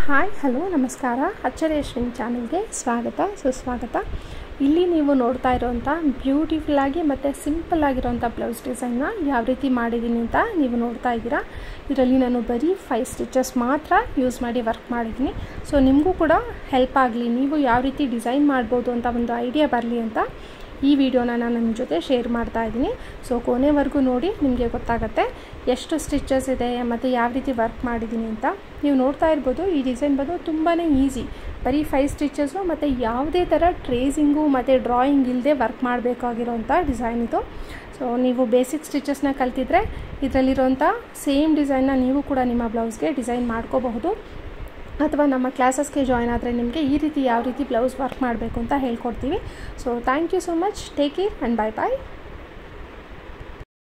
hi hello ನಮಸ್ಕಾರ ಅಚ್ಚರೇಶ್ವಿನ್ ಚಾನಲ್ಗೆ ಸ್ವಾಗತ ಸುಸ್ವಾಗತ ಇಲ್ಲಿ ನೀವು ನೋಡ್ತಾ ಇರೋವಂಥ ಬ್ಯೂಟಿಫುಲ್ಲಾಗಿ ಮತ್ತು ಸಿಂಪಲ್ ಆಗಿರೋಂಥ ಬ್ಲೌಸ್ ಡಿಸೈನ್ನ ಯಾವ ರೀತಿ ಮಾಡಿದ್ದೀನಿ ಅಂತ ನೀವು ನೋಡ್ತಾ ಇದ್ದೀರಾ ಇದರಲ್ಲಿ ನಾನು ಬರೀ ಫೈವ್ ಸ್ಟಿಚಸ್ ಮಾತ್ರ ಯೂಸ್ ಮಾಡಿ ವರ್ಕ್ ಮಾಡಿದ್ದೀನಿ ಸೊ ನಿಮಗೂ ಕೂಡ ಹೆಲ್ಪ್ ಆಗಲಿ ನೀವು ಯಾವ ರೀತಿ ಡಿಸೈನ್ ಮಾಡ್ಬೋದು ಅಂತ ಒಂದು ಐಡಿಯಾ ಬರಲಿ ಅಂತ ಈ ವಿಡಿಯೋನ ನಾನು ನಿಮ್ಮ ಜೊತೆ ಶೇರ್ ಮಾಡ್ತಾ ಇದ್ದೀನಿ ಸೊ ಕೊನೆವರೆಗೂ ನೋಡಿ ನಿಮಗೆ ಗೊತ್ತಾಗುತ್ತೆ ಎಷ್ಟು ಸ್ಟಿಚಸ್ ಇದೆ ಮತ್ತು ಯಾವ ರೀತಿ ವರ್ಕ್ ಮಾಡಿದ್ದೀನಿ ಅಂತ ನೀವು ನೋಡ್ತಾ ಇರ್ಬೋದು ಈ ಡಿಸೈನ್ ಬಂದು ತುಂಬಾ ಈಸಿ ಬರೀ ಫೈವ್ ಸ್ಟಿಚಸ್ಸು ಮತ್ತು ಯಾವುದೇ ಥರ ಟ್ರೇಸಿಂಗು ಮತ್ತು ಡ್ರಾಯಿಂಗ್ ಇಲ್ಲದೆ ವರ್ಕ್ ಮಾಡಬೇಕಾಗಿರೋಂಥ ಡಿಸೈನ್ ಇದು ಸೊ ನೀವು ಬೇಸಿಕ್ ಸ್ಟಿಚಸ್ನ ಕಲ್ತಿದ್ರೆ ಇದರಲ್ಲಿರೋಂಥ ಸೇಮ್ ಡಿಸೈನ್ನ ನೀವು ಕೂಡ ನಿಮ್ಮ ಬ್ಲೌಸ್ಗೆ ಡಿಸೈನ್ ಮಾಡ್ಕೋಬಹುದು ಅಥವಾ ನಮ್ಮ ಕ್ಲಾಸಸ್ಗೆ ಜಾಯ್ನ್ ಆದರೆ ನಿಮಗೆ ಈ ರೀತಿ ಯಾವ ರೀತಿ ಬ್ಲೌಸ್ ವರ್ಕ್ ಮಾಡಬೇಕು ಅಂತ ಹೇಳ್ಕೊಡ್ತೀವಿ so thank you so much take care and bye bye